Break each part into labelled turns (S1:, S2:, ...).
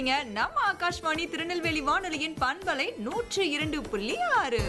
S1: இருக்கீங்க நம்ம ஆகாஷ்வாணி திருநெல்வேலி வானொலியின் பண்பலை நூற்று இரண்டு புள்ளி ஆறு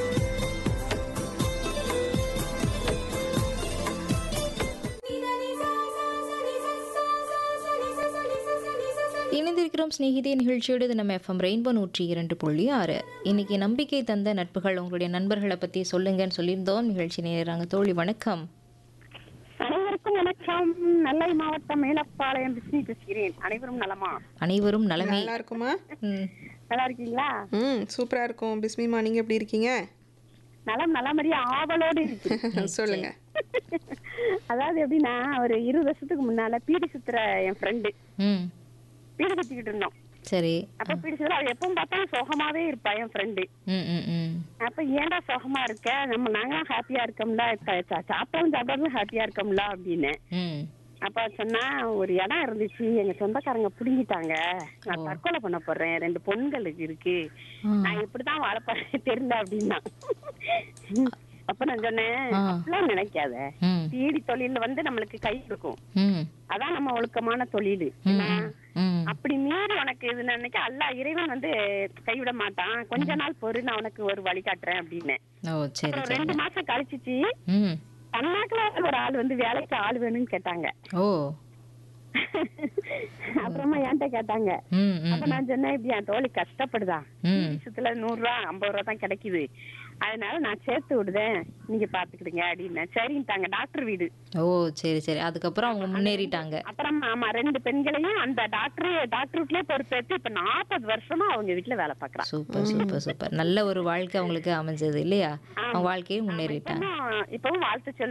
S2: இணைந்திருக்கிறோம் ஸ்நேகிதே நிகழ்ச்சியோடு இது நம்ம எஃப்எம் ரெயின்போ நூற்றி இரண்டு புள்ளி ஆறு இன்னைக்கு நம்பிக்கை தந்த நட்புகள் உங்களுடைய நண்பர்களை பற்றி சொல்லுங்கன்னு சொல்லியிருந்தோம் நிகழ்ச்சி நேராங்க தோழி வணக்கம்
S3: அனைவருக்கும் வணக்கம் நெல்லை மாவட்டம் மேலப்பாளையம் பிஸ்னி பேசுகிறேன் அனைவரும் நலமா
S2: அனைவரும் நலமே
S4: நல்லா இருக்குமா
S2: ம்,
S3: நல்லா இருக்கீங்களா
S4: ம் சூப்பரா இருக்கும் பிஸ்மிமா நீங்க எப்படி இருக்கீங்க
S3: நலம் நல்லபடியா ஆவலோடு இருக்கு
S4: சொல்லுங்க
S3: அதாவது எப்படின்னா ஒரு இருபது வருஷத்துக்கு முன்னால பீடி சுத்துற என் ஃப்ரெண்டு
S2: ம்
S3: பீடி சுத்திக்கிட்டு இருந்தோம்
S2: சரி
S3: அப்ப பீடி சுத்துற அவ எப்பவும் பார்த்தாலும் சோகமாவே இருப்பா என் ஃப்ரெண்டு
S2: ம் ம் ம்
S3: அப்ப ஏன்டா சோகமா இருக்க நம்ம நாங்களாம் ஹாப்பியா இருக்கோம்ல சா- சா- சாப்பிட்டாலும் சாப்பிட்டாலும் ஹாப்பியா இருக்கோம்ல அப்படின்னு
S2: ம்
S3: அப்ப சொன்னா ஒரு இடம் இருந்துச்சு எங்க சொந்தக்காரங்க புடுங்கிட்டாங்க நான் தற்கொலை பண்ண போறேன் ரெண்டு பொண்களுக்கு இருக்கு நான் இப்படிதான் வாழ போறேன் தெரியல அப்படின்னா அப்ப நான் சொன்னேன்
S2: ஆ.
S3: அப்படிலாம் நினைக்காத
S2: ம்
S3: பீடி தொழில் வந்து நம்மளுக்கு கை கொடுக்கும்
S2: ம்
S3: அதான் நம்ம ஒழுக்கமான தொழில்
S2: ம் ம்
S3: அப்படி மீறி உனக்கு இது நினைக்க அல்ல இறைவன் வந்து கைவிட மாட்டான் கொஞ்ச நாள் பொறு நான் உனக்கு ஒரு வழி காட்டுறேன் அப்படின்னு
S2: ஓ சரி
S3: அப்புறம்
S2: சரி
S3: ரெண்டு மாசம் கழிச்சிச்சு
S2: ம்
S3: தன்னாக்குல ஒரு ஆள் வந்து வேலைக்கு ஆள் வேணும்னு கேட்டாங்க
S2: ஓ
S3: அப்புறமா என்கிட்ட கேட்டாங்க
S2: ம் ம்
S3: அப்ப நான் சொன்னேன் இப்படி என் தோழி கஷ்டப்படுதா
S2: ம்
S3: வருஷத்துல நூறு ரூபா ஐம்பது ரூபா தான் கிடைக்குது அதனால நான் சேர்த்து விடுதேன் நீங்க பாத்துக்கிடுங்க அப்படின்னு சரின்ட்டாங்க டாக்டர் வீடு
S2: ஓ சரி சரி அதுக்கப்புறம் அவங்க முன்னேறிட்டாங்க
S3: அப்புறம் ஆமா ரெண்டு பெண்களையும் அந்த டாக்டர் டாக்டர் வீட்லயே பொறுப்பேற்று இப்ப நாற்பது வருஷமா அவங்க வீட்டுல வேலை பாக்குறான்
S2: சூப்பர் சூப்பர் சூப்பர் நல்ல ஒரு வாழ்க்கை அவங்களுக்கு அமைஞ்சது இல்லையா அவங்க வாழ்க்கையை முன்னேறிட்டாங்க
S3: இப்பவும் வாழ்த்து சொல்